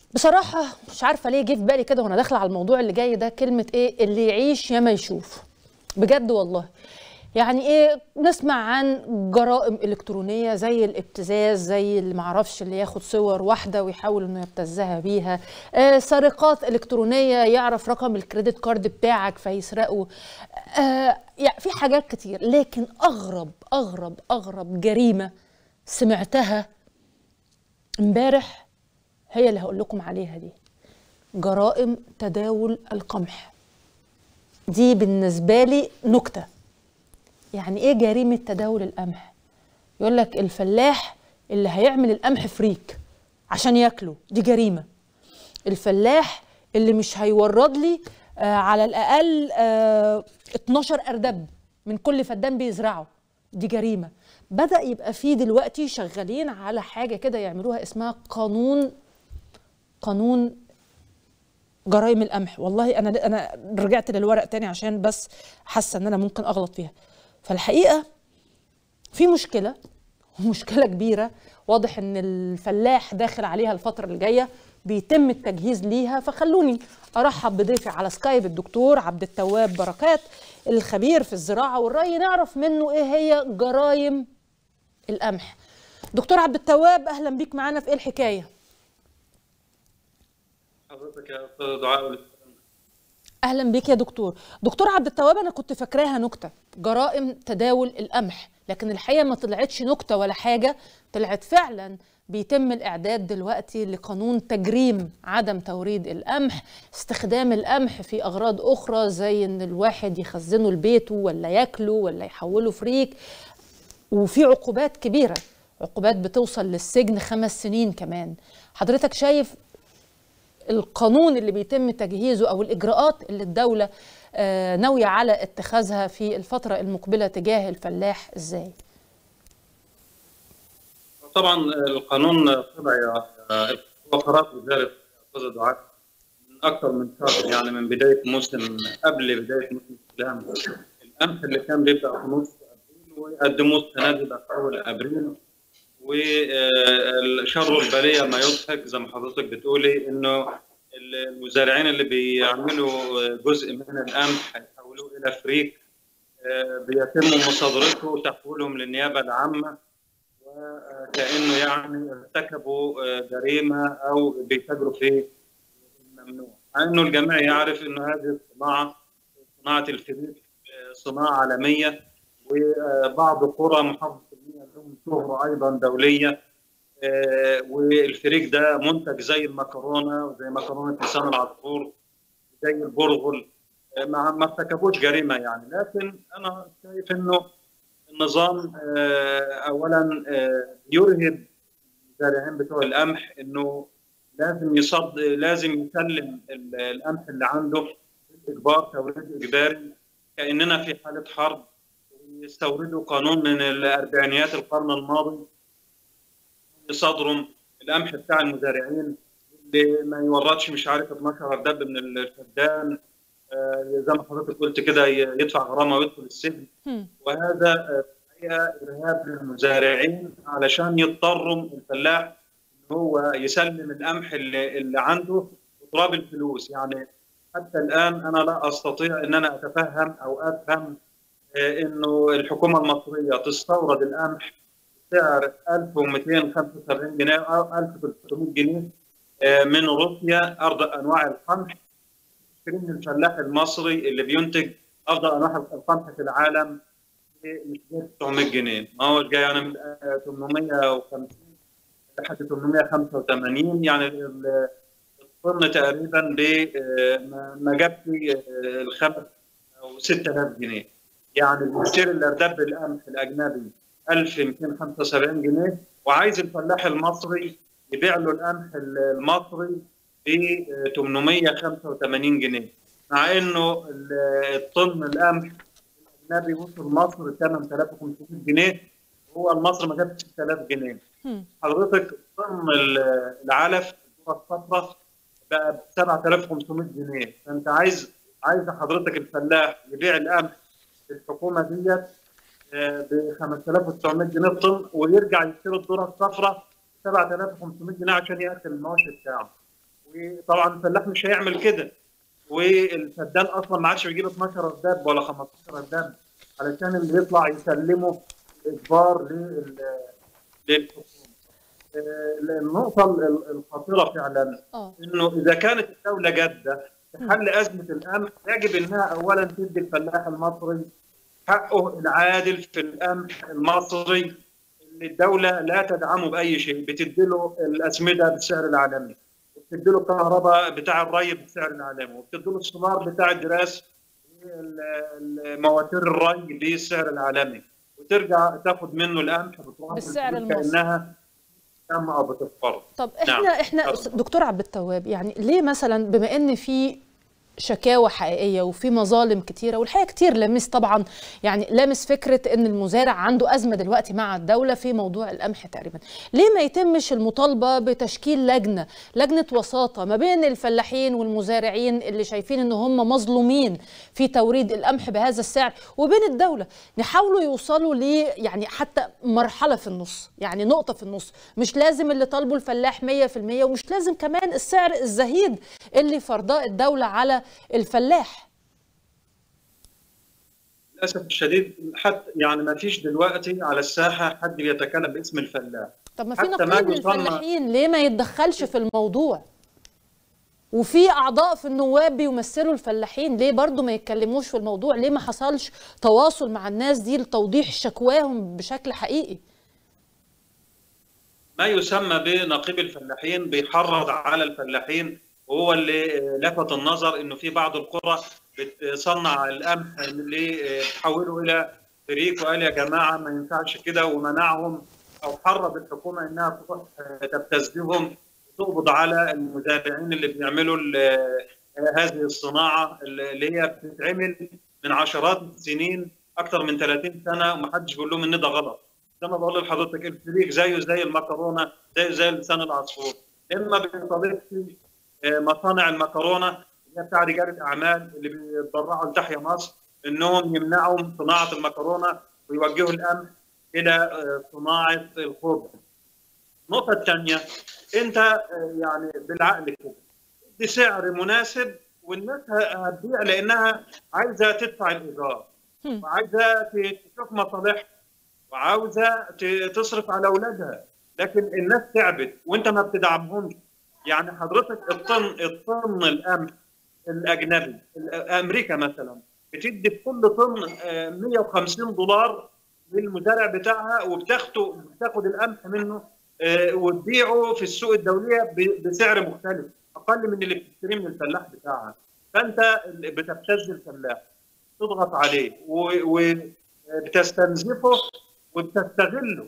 بصراحة مش عارفة ليه جه في بالي كده وانا داخلة على الموضوع اللي جاي ده كلمة ايه اللي يعيش يا ما يشوف بجد والله يعني ايه نسمع عن جرائم الكترونيه زي الابتزاز زي اللي معرفش اللي ياخد صور واحده ويحاول انه يبتزها بيها آه سرقات الكترونيه يعرف رقم الكريدت كارد بتاعك فيسرقه آه يعني في حاجات كتير لكن اغرب اغرب اغرب جريمه سمعتها امبارح هي اللي هقول لكم عليها دي جرائم تداول القمح دي بالنسبه لي نكته يعني ايه جريمه تداول القمح يقول لك الفلاح اللي هيعمل القمح فريك عشان ياكله دي جريمه الفلاح اللي مش هيورد لي آه على الاقل آه 12 اردب من كل فدان بيزرعه دي جريمه بدا يبقى في دلوقتي شغالين على حاجه كده يعملوها اسمها قانون قانون جرائم القمح والله انا انا رجعت للورق تاني عشان بس حاسه ان انا ممكن اغلط فيها فالحقيقه في مشكله ومشكله كبيره واضح ان الفلاح داخل عليها الفتره اللي جايه بيتم التجهيز ليها فخلوني ارحب بضيفي على سكايب الدكتور عبد التواب بركات الخبير في الزراعه والري نعرف منه ايه هي جرائم القمح دكتور عبد التواب اهلا بيك معانا في ايه الحكايه حضرتك يا استاذ دعاء اهلا بيك يا دكتور دكتور عبد التواب انا كنت فاكراها نكته جرائم تداول القمح لكن الحقيقه ما طلعتش نكته ولا حاجه طلعت فعلا بيتم الاعداد دلوقتي لقانون تجريم عدم توريد القمح استخدام القمح في اغراض اخرى زي ان الواحد يخزنه لبيته ولا ياكله ولا يحوله فريك وفي عقوبات كبيره عقوبات بتوصل للسجن خمس سنين كمان حضرتك شايف القانون اللي بيتم تجهيزه او الاجراءات اللي الدوله آه ناويه على اتخاذها في الفتره المقبله تجاه الفلاح ازاي؟ طبعا القانون طبع وقرات وزاره استاذ دعاء من اكثر من شهر يعني من بدايه موسم قبل بدايه موسم استلام القمح اللي كان بيبدا في نص ابريل ويقدموه السنه دي بقى في اول ابريل وشر البليه ما يضحك زي ما حضرتك بتقولي انه المزارعين اللي بيعملوا جزء من القمح يحولوه الى فريك بيتم مصادرته وتحويلهم للنيابه العامه وكانه يعني ارتكبوا جريمه او بيتاجروا في الممنوع مع انه الجميع يعرف انه هذه الصناعه صناعه الفريك صناعه عالميه وبعض قرى محافظه لهم شهرة أيضا دولية آه والفريك ده منتج زي المكرونة وزي مكرونة لسان العصفور زي البرغل آه ما ارتكبوش جريمة يعني لكن أنا شايف إنه النظام آه أولا يرهب المزارعين بتوع القمح إنه لازم يصد لازم يسلم القمح اللي عنده إجبار توريد إجباري كأننا في حالة حرب يستوردوا قانون من الاربعينيات القرن الماضي يصدروا القمح بتاع المزارعين اللي ما يوردش مش عارف 12 دب من الفدان آه زي ما حضرتك قلت كده يدفع غرامه ويدخل السجن وهذا الحقيقه ارهاب للمزارعين علشان يضطروا الفلاح ان هو يسلم القمح اللي, اللي عنده وتراب الفلوس يعني حتى الان انا لا استطيع ان انا اتفهم او افهم انه الحكومه المصريه تستورد القمح بسعر 1275 جنيه او 1300 جنيه من روسيا افضل انواع القمح تشتري من الفلاح المصري اللي بينتج افضل انواع القمح في العالم مش 900 جنيه ما هو جاي يعني من 850 لحد 885 يعني الطن تقريبا ب ما جابش الخمس او 6000 جنيه يعني بيشتري الاردب القمح الاجنبي 1275 جنيه وعايز الفلاح المصري يبيع له القمح المصري ب 885 جنيه مع انه الطن القمح الاجنبي وصل مصر 8500 جنيه هو المصري ما جابش 6000 جنيه حضرتك طن العلف الصفراء بقى ب 7500 جنيه فانت عايز عايز حضرتك الفلاح يبيع القمح الحكومه ديت ب 5900 جنيه الطن ويرجع يشتري الذره الصفراء 7500 جنيه عشان ياكل المواشي بتاعه وطبعا الفلاح مش هيعمل كده والفدان اصلا ما عادش بيجيب 12 رداب ولا 15 رداب علشان اللي يطلع يسلمه اجبار لل للحكومه. آه، النقطه ال- الخطيره فعلا اه انه اذا كانت الدوله جاده في حل ازمه القمح يجب انها اولا تدي الفلاح المصري حقه العادل في القمح المصري اللي الدوله لا تدعمه باي شيء بتدي له الاسمده بالسعر العالمي وبتدي له الكهرباء بتاع الري بالسعر العالمي وبتدي له السولار بتاع الدراس ال- ال- مواتير الري بالسعر العالمي وترجع تاخد منه القمح بتروح بالسعر الفلوس المصري. كانها تم او بتتفرض طب احنا نعم. احنا اتفضل. دكتور عبد التواب يعني ليه مثلا بما ان في شكاوى حقيقيه وفي مظالم كتيره والحقيقه كتير لمس طبعا يعني لامس فكره ان المزارع عنده ازمه دلوقتي مع الدوله في موضوع القمح تقريبا ليه ما يتمش المطالبه بتشكيل لجنه لجنه وساطه ما بين الفلاحين والمزارعين اللي شايفين ان هم مظلومين في توريد القمح بهذا السعر وبين الدوله نحاولوا يوصلوا ل يعني حتى مرحله في النص يعني نقطه في النص مش لازم اللي طالبه الفلاح 100% ومش لازم كمان السعر الزهيد اللي فرضاه الدوله على الفلاح للاسف الشديد حتى يعني ما فيش دلوقتي على الساحه حد بيتكلم باسم الفلاح طب ما في حتى ما نقيب يصنع- للفلاحين ليه ما يتدخلش في الموضوع وفي اعضاء في النواب بيمثلوا الفلاحين ليه برضو ما يتكلموش في الموضوع ليه ما حصلش تواصل مع الناس دي لتوضيح شكواهم بشكل حقيقي ما يسمى بنقيب الفلاحين بيحرض على الفلاحين وهو اللي لفت النظر انه في بعض القرى بتصنع القمح اللي تحوله الى فريق وقال يا جماعه ما ينفعش كده ومنعهم او حرض الحكومه انها تروح تبتزهم وتقبض على المزارعين اللي بيعملوا ال- هذه الصناعه اللي هي بتتعمل من عشرات السنين اكثر من 30 سنه ومحدش بيقول لهم ان ده غلط زي ما بقول لحضرتك الفريق زيه زي المكرونه زي زي لسان العصفور اما بيستضيفش آه، مصانع المكرونه اللي هي بتاع رجال الاعمال اللي بيتبرعوا لتحيا مصر انهم يمنعوا صناعه المكرونه ويوجهوا الامن الى آه، صناعه الخبز. النقطه الثانيه انت آه، يعني بالعقل كده دي سعر مناسب والناس هتبيع لانها عايزه تدفع الايجار هم. وعايزه تشوف مصالحها وعاوزه ت- تصرف على اولادها لكن الناس تعبت وانت ما بتدعمهمش يعني حضرتك الطن الطن القمح الاجنبي امريكا مثلا بتدي في كل طن آه، 150 دولار للمزارع بتاعها وبتاخده بتاخد القمح منه آه، وتبيعه في السوق الدوليه ب- بسعر مختلف اقل من اللي بتشتريه من الفلاح بتاعها فانت بتبتز الفلاح تضغط عليه وبتستنزفه وبتستغله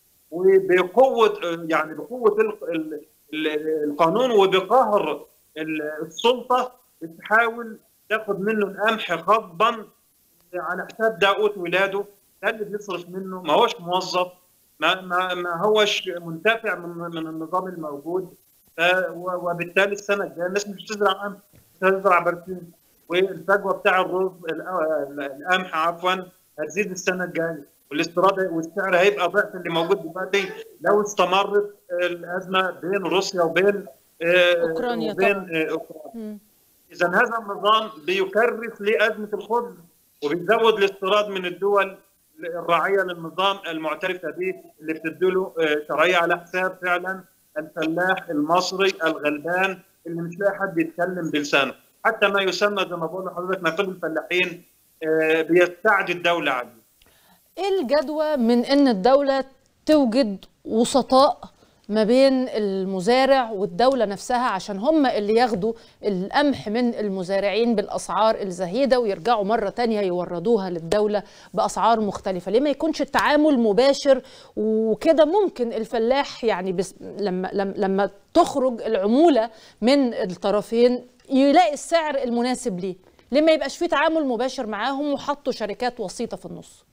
وبقوه يعني بقوه ال- ال- ال- القانون وبقهر ال- السلطه بتحاول تاخد منه القمح غصبا على حساب داوت ولاده ده اللي بيصرف منه ما هوش موظف ما ما, ما هوش منتفع من من النظام الموجود ف- و- وبالتالي السنه الجايه الناس مش تزرع قمح تزرع برسيم والفجوه بتاع الرز ال- القمح عفوا هتزيد السنه الجايه والاستيراد والسعر هيبقى ضعف اللي موجود دلوقتي لو استمرت الازمه بين روسيا وبين آه، أوكرانيا وبين طبعاً. آه، اوكرانيا مم. اذا هذا النظام بيكرس لازمه الخبز وبيزود الاستيراد من الدول الراعيه للنظام المعترفه به اللي بتديله آه، شرعيه على حساب فعلا الفلاح المصري الغلبان اللي مش لاقي حد يتكلم بلسانه حتى ما يسمى زي ما بقول لحضرتك نقيب الفلاحين آه، بيستعدي الدوله عليه ايه الجدوى من ان الدولة توجد وسطاء ما بين المزارع والدولة نفسها عشان هم اللي ياخدوا القمح من المزارعين بالأسعار الزهيدة ويرجعوا مرة تانية يوردوها للدولة بأسعار مختلفة ليه ما يكونش التعامل مباشر وكده ممكن الفلاح يعني بس لما, لما, لما تخرج العمولة من الطرفين يلاقي السعر المناسب ليه ليه ما يبقاش فيه تعامل مباشر معاهم وحطوا شركات وسيطة في النص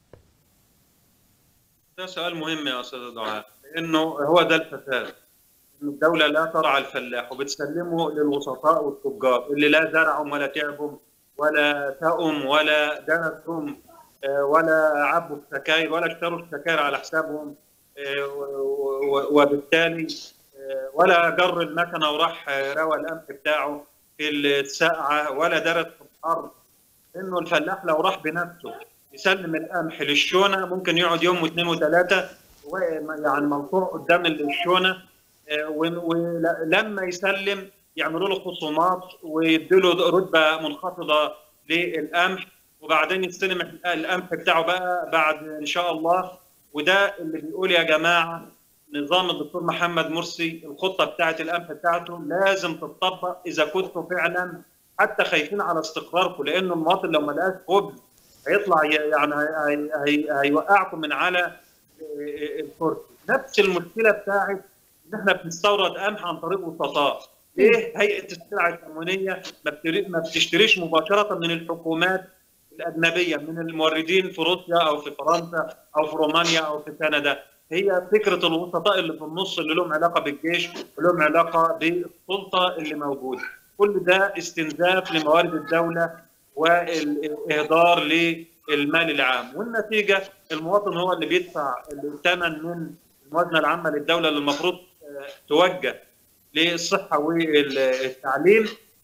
ده سؤال مهم يا استاذ دعاء لانه هو ده الفساد إن الدوله لا ترعى الفلاح وبتسلمه للوسطاء والتجار اللي لا زرعهم ولا تعبهم ولا تأم ولا درسهم آه، ولا عبوا السكاير ولا اشتروا السكاير على حسابهم آه، و- و- وبالتالي آه، ولا جر المكنه وراح روى القمح بتاعه في الساقعه ولا درس في الارض انه الفلاح لو راح بنفسه يسلم القمح للشونه ممكن يقعد يوم واثنين وثلاثه يعني منطوع قدام الشونه ولما يسلم يعملوا له خصومات ويدوا له رتبه منخفضه للقمح وبعدين يستلم القمح بتاعه بقى بعد ان شاء الله وده اللي بيقول يا جماعه نظام الدكتور محمد مرسي الخطه بتاعه القمح بتاعته لازم تطبق اذا كنتوا فعلا حتى خايفين على استقراركم لان المواطن لو ما لقاش خبز هيطلع يعني هي هي هيوقعكم من على الكرسي نفس المشكله بتاعت ان احنا بنستورد قمح عن طريق وسطاء ليه هيئه السلع التموينيه ما بتشتريش مباشره من الحكومات الاجنبيه من الموردين في روسيا او في فرنسا او في رومانيا او في كندا هي فكره الوسطاء اللي في النص اللي لهم علاقه بالجيش ولهم علاقه بالسلطه اللي موجوده كل ده استنزاف لموارد الدوله والاهدار للمال العام والنتيجه المواطن هو اللي بيدفع الثمن من الموازنه العامه للدوله اللي المفروض توجه للصحه والتعليم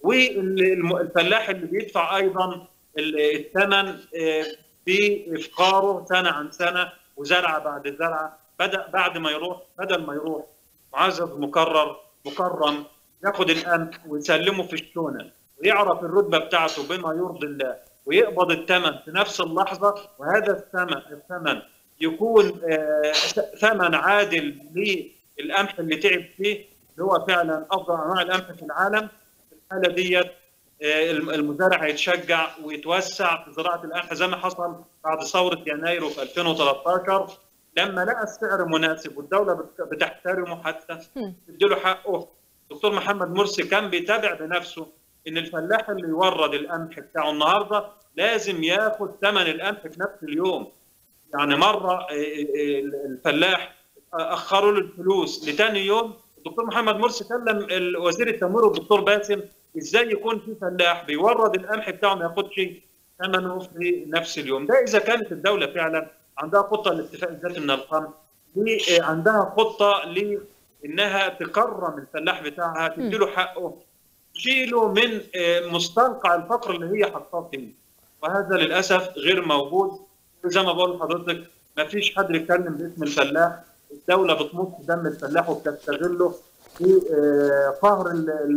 والفلاح اللي بيدفع ايضا الثمن في افقاره سنه عن سنه وزرعه بعد زرعه بدا بعد ما يروح بدل ما يروح معزز مكرر مكرم ياخد القمح ويسلمه في الشونه ويعرف الرتبه بتاعته بما يرضي الله ويقبض الثمن في نفس اللحظه وهذا الثمن الثمن يكون ثمن عادل للقمح اللي تعب فيه اللي هو فعلا افضل انواع القمح في العالم في الحاله ديت المزارع هيتشجع ويتوسع في زراعه القمح زي ما حصل بعد ثوره يناير في 2013 لما لقى السعر مناسب والدوله بتحترمه حتى تديله حقه دكتور محمد مرسي كان بيتابع بنفسه ان الفلاح اللي يورد القمح بتاعه النهارده لازم ياخد ثمن القمح في نفس اليوم يعني مره الفلاح اخروا له الفلوس لثاني يوم الدكتور محمد مرسي كلم وزير التموين والدكتور باسم ازاي يكون في فلاح بيورد القمح بتاعه ما ياخدش ثمنه في نفس اليوم ده اذا كانت الدوله فعلا عندها خطه لاتفاق الذاتي من القمح عندها خطه لانها تكرم الفلاح بتاعها تديله حقه تشيله من مستنقع الفقر اللي هي حطاه فيه وهذا للاسف غير موجود زي ما بقول لحضرتك ما فيش حد يتكلم باسم الفلاح الدوله بتمص دم الفلاح وبتستغله في قهر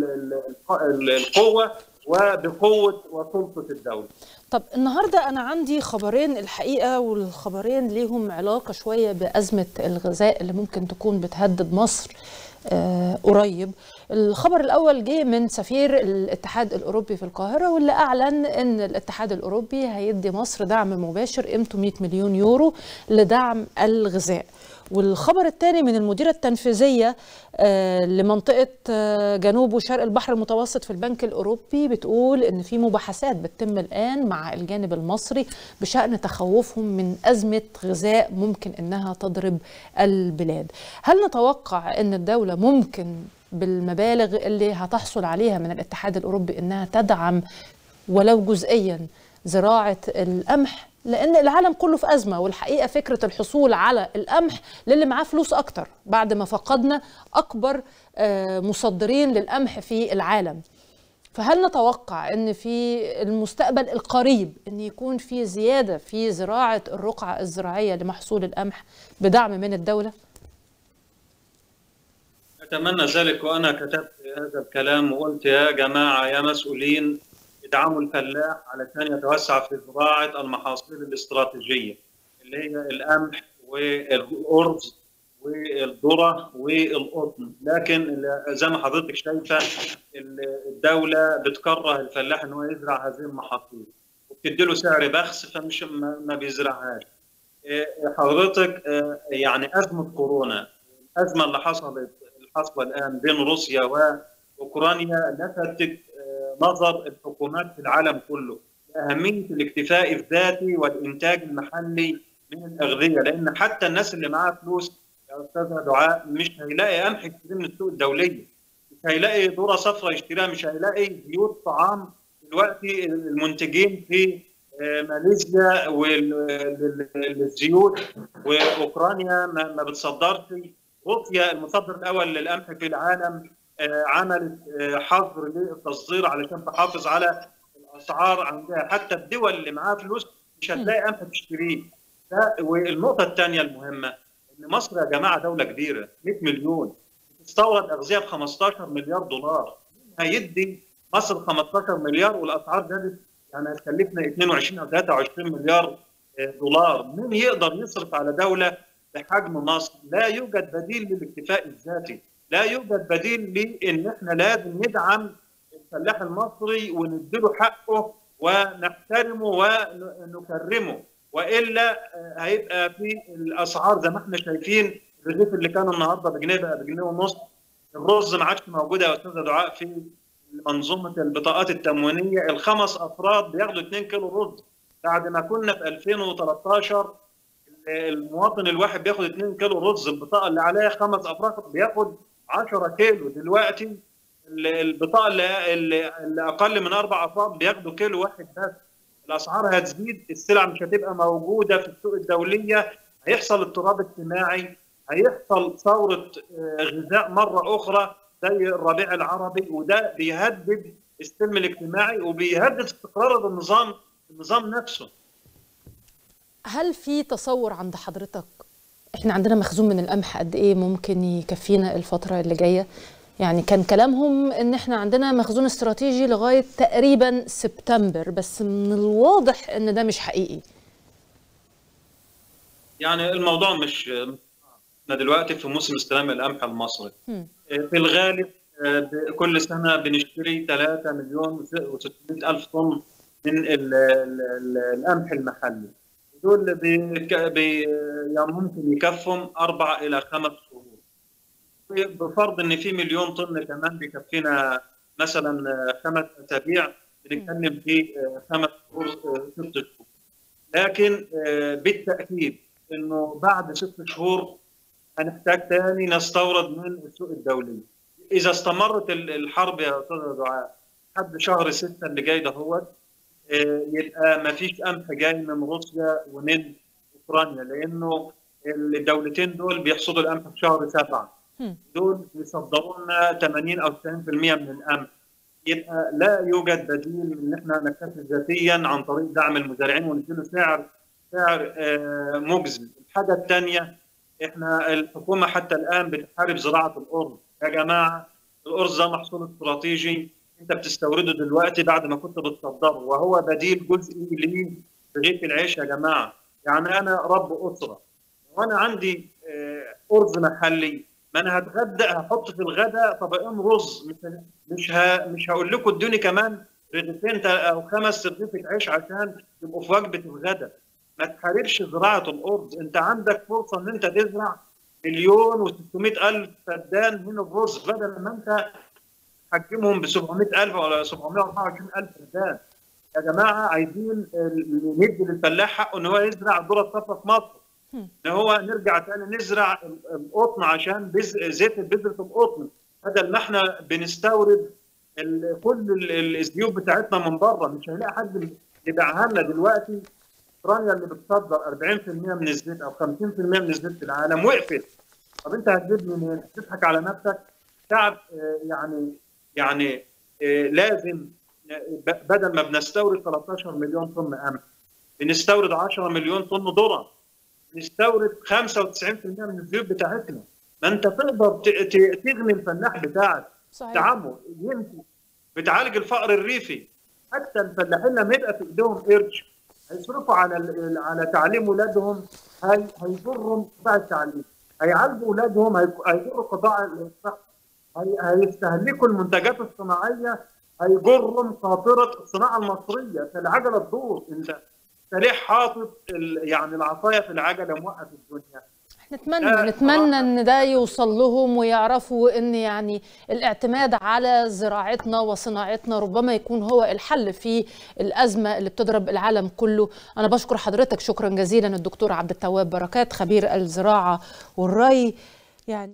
القوه وبقوه وسلطه الدوله. طب النهارده انا عندي خبرين الحقيقه والخبرين ليهم علاقه شويه بازمه الغذاء اللي ممكن تكون بتهدد مصر آه قريب الخبر الاول جه من سفير الاتحاد الاوروبي في القاهره واللي اعلن ان الاتحاد الاوروبي هيدي مصر دعم مباشر قيمته 100 مليون يورو لدعم الغذاء والخبر الثاني من المديرة التنفيذية لمنطقة جنوب وشرق البحر المتوسط في البنك الأوروبي بتقول إن في مباحثات بتتم الآن مع الجانب المصري بشأن تخوفهم من أزمة غذاء ممكن إنها تضرب البلاد هل نتوقع أن الدولة ممكن بالمبالغ اللي هتحصل عليها من الاتحاد الأوروبي إنها تدعم ولو جزئيا زراعة القمح لان العالم كله في ازمه والحقيقه فكره الحصول على القمح للي معاه فلوس اكتر بعد ما فقدنا اكبر مصدرين للقمح في العالم فهل نتوقع ان في المستقبل القريب ان يكون في زياده في زراعه الرقعه الزراعيه لمحصول القمح بدعم من الدوله اتمنى ذلك وانا كتبت هذا الكلام وقلت يا جماعه يا مسؤولين ادعموا الفلاح علشان يتوسع في زراعه المحاصيل الاستراتيجيه اللي هي القمح والارز والذره والقطن لكن زي ما حضرتك شايفه الدوله بتكره الفلاح ان هو يزرع هذه المحاصيل وبتدي له سعر بخس فمش ما بيزرعهاش حضرتك يعني ازمه كورونا الازمه اللي حصلت الحاصله الان بين روسيا واوكرانيا لفتت نظر الحكومات في العالم كله أهمية الاكتفاء الذاتي والإنتاج المحلي من الأغذية لأن حتى الناس اللي معاها فلوس يا أستاذة دعاء مش هيلاقي قمح يشتريه من السوق الدولية مش هيلاقي ذرة صفراء يشتريها مش هيلاقي زيوت طعام دلوقتي المنتجين في ماليزيا والزيوت واوكرانيا ما بتصدرش روسيا المصدر الاول للقمح في العالم عملت حظر للتصدير علشان تحافظ على الاسعار عندها حتى الدول اللي معاها فلوس مش هتلاقي قمح تشتريه والنقطه الثانيه المهمه ان مصر يا جماعه دوله كبيره 100 مليون بتستورد اغذيه ب 15 مليار دولار هيدي مصر 15 مليار والاسعار زادت يعني هتكلفنا 22 او 23 مليار دولار مين يقدر يصرف على دوله بحجم مصر لا يوجد بديل للاكتفاء الذاتي لا يوجد بديل لان احنا لازم ندعم الفلاح المصري ونديله حقه ونحترمه ونكرمه والا هيبقى في الاسعار زي ما احنا شايفين الرغيف اللي كان النهارده بجنيه بقى بجنيه ونص الرز ما عادش موجود يا استاذه دعاء في منظومه البطاقات التموينيه الخمس افراد بياخدوا 2 كيلو رز بعد ما كنا في 2013 المواطن الواحد بياخد 2 كيلو رز البطاقه اللي عليها خمس افراد بياخد 10 كيلو دلوقتي البطاقه اللي, اللي اقل من اربع افراد بياخدوا كيلو واحد بس الاسعار هتزيد السلع مش هتبقى موجوده في السوق الدوليه هيحصل اضطراب اجتماعي هيحصل ثوره غذاء مره اخرى زي الربيع العربي وده بيهدد السلم الاجتماعي وبيهدد استقرار النظام النظام نفسه هل في تصور عند حضرتك احنا عندنا مخزون من القمح قد ايه ممكن يكفينا الفتره اللي جايه يعني كان كلامهم ان احنا عندنا مخزون استراتيجي لغايه تقريبا سبتمبر بس من الواضح ان ده مش حقيقي يعني الموضوع مش احنا دلوقتي في موسم استلام القمح المصري في الغالب كل سنه بنشتري 3 مليون و600 الف طن من القمح المحلي دول بي بي يعني ممكن يكفهم اربع الى خمس شهور بفرض ان في مليون طن كمان بيكفينا مثلا خمس اسابيع بنتكلم في خمس شهور ست شهور لكن بالتاكيد انه بعد ست شهور هنحتاج تاني نستورد من السوق الدولي اذا استمرت الحرب يا استاذ دعاء لحد شهر ستة اللي جاي دهوت يبقى ما فيش قمح جاي من روسيا ومن اوكرانيا لانه الدولتين دول بيحصدوا القمح في شهر سبعه دول بيصدروا لنا 80 او 90% من القمح يبقى لا يوجد بديل ان احنا نكتفي ذاتيا عن طريق دعم المزارعين ونديله سعر سعر مجزي الحاجه الثانيه احنا الحكومه حتى الان بتحارب زراعه الارز يا جماعه الارز ده محصول استراتيجي انت بتستورده دلوقتي بعد ما كنت بتصدره وهو بديل جزئي لرغيف العيش يا جماعه يعني انا رب اسره وانا عندي ارز محلي ما انا هتغدى هحط في الغداء طبقين رز مش مش ها مش هقول لكم ادوني كمان رغيفين او خمس رغيف عيش عشان يبقوا في وجبه الغداء ما تحاربش زراعه الارز انت عندك فرصه ان انت تزرع مليون و600 الف فدان من الرز بدل ما انت تحجمهم ب 700000 ولا 724000 فدان يا جماعه عايزين ندي للفلاح حقه ان هو يزرع الذره الصفراء في مصر ان هو نرجع تاني نزرع القطن عشان بز... زيت بذره القطن بدل ما احنا بنستورد ال... كل الزيوت بتاعتنا من بره مش هنلاقي حد يبيعها لنا دلوقتي اوكرانيا اللي بتصدر 40% من الزيت او 50% من الزيت في العالم وقفت طب انت هتجيب منين؟ تضحك على نفسك شعب يعني يعني لازم بدل ما بنستورد 13 مليون طن قمح بنستورد 10 مليون طن ذره نستورد 95% من الزيوت بتاعتنا ما انت تقدر تغني الفلاح بتاعك صحيح. تعمه يمكن بتعالج الفقر الريفي حتى الفلاحين لما يبقى في ايديهم قرش هيصرفوا على على تعليم اولادهم هي هيضرهم قطاع التعليم هيعالجوا اولادهم هيضروا قطاع الصحه هيستهلكوا المنتجات الصناعيه هيجرهم خاطره الصناعه المصريه فالعجله تدور انت انت ليه حاطط يعني العصايه في العجله موقف الدنيا نتمنى آه نتمنى ان ده يوصل لهم ويعرفوا ان يعني الاعتماد على زراعتنا وصناعتنا ربما يكون هو الحل في الازمه اللي بتضرب العالم كله انا بشكر حضرتك شكرا جزيلا الدكتور عبد التواب بركات خبير الزراعه والري يعني